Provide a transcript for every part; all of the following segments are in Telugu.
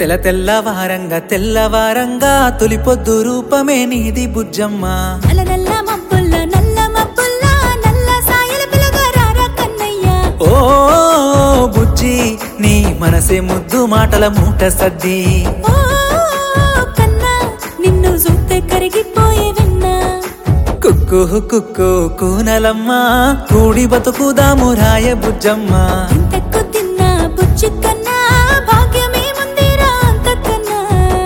తెల్ల తెల్లవారంగా తెల్లవారంగా తొలి పొద్దు రూపమే నీది బుజ్జమ్మ నల్ల నల్ల మబ్బుల్ల నల్ల మబ్బుల్ల నల్ల సాయల పిలగారారా కన్నయ్య ఓ బుజ్జి నీ మనసే ముద్దు మాటల మూట సద్ది ఓ కన్నా నిన్ను చూస్తే కరిగిపోయే విన్నా కుక్కు కుక్కు కూనలమ్మ కూడి బతుకుదాము రాయ బుజ్జమ్మ ఇంతకు తిన్నా బుజ్జి కన్నా భాగ్యమే ముందిరా అంతకన్నా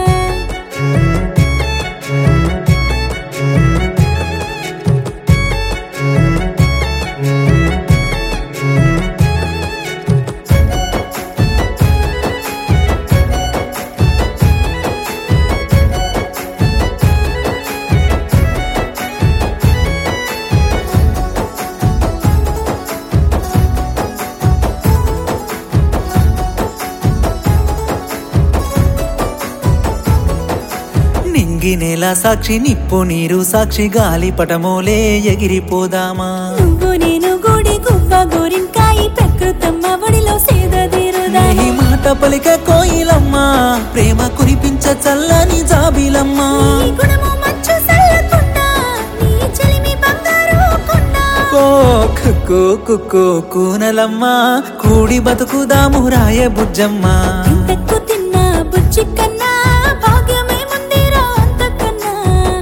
నింగి నేల సాక్షి నిప్పు నీరు సాక్షి గాలి పటమోలే ఎగిరిపోదామా నువ్వు నేను గుడి గువ్వ గోరింకాయి ప్రకృతమ్మ ఒడిలో సేదదీరుదా నీ మాట పలిక కోయిలమ్మ ప్రేమ కురిపించ చల్లని జాబిలమ్మ నీ గుణము మంచు సల్లకుండా నీ చెలిమి బంగారు కొండ ఓ కుక్కు కుక్కు కూనలమ్మ కూడి బతుకుదాము రాయ బుజ్జమ్మ ఇంతకు తిన్నా బుజ్జి కన్నా భాగ్యమే ముందిరా అంతకన్నా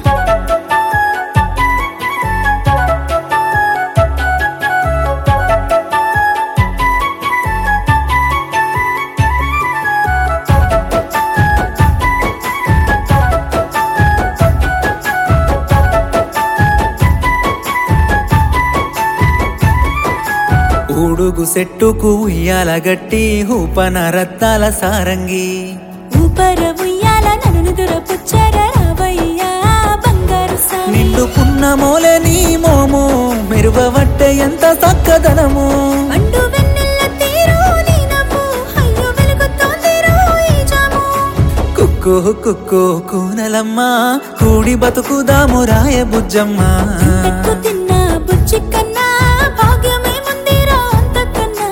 ఊడుగు సెట్టుకు ఉయ్యాల గట్టి ఊపన రత్తాల సారంగి ఊపర ఉయ్యాల నన్ను దురపుచ్చర రావయ్యా బంగారు సామి నిండు పున్నమోలే నీ మోము మెరుగవట్టే ఎంత చక్కదనము పండు వెన్నెల్ల తీరు నీ నవ్వు అయ్యో వెలుగుతోందిరో ఈ జాము కుక్కు కుక్కు కూనలమ్మ కూడి బతుకుదాము రాయ బుజ్జమ్మ ఇంతకు తిన్నా బుజ్జి కన్నా భాగ్యమే ముందిరా అంతకన్నా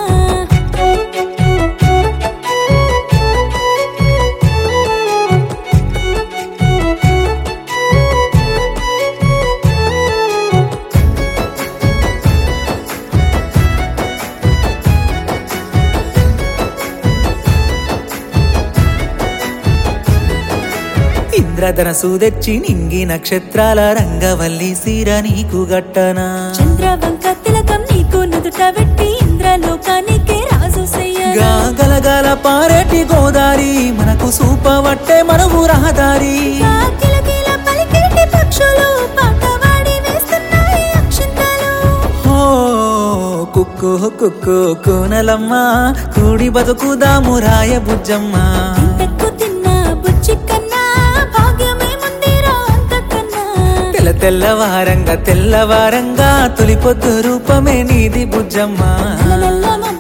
ఇంద్రధనసు తెచ్చి నింగి నక్షత్రాల రంగవల్లి సీర నీకు గట్టనా చంద్రవంక తిలకం నీకు నుదుట పెట్టి ఇంద్రలోకానికే రాజు చెయ్యగా గా గలగల పారేటి గోదారి మనకు సూపవట్టే మనవు రహదారి కిలకిల పలికేటి పక్షులు పాట వాడి వేస్తున్నాయి అక్షింతలు ఓ కుక్కు కుక్కు కూనలమ్మ కూడి బతుకుదాము రాయ బుజ్జమ్మ ఇంతకు తిన్నా బుజ్జి కన్నా భాగ్యమే ముందిరా అంతకన్నా తెల్ల తెల్లవారంగా తెల్లవారంగా తొలి పొద్దు రూపమే నీది బుజ్జమ్మ నల్ల నల్ల మబ్బుల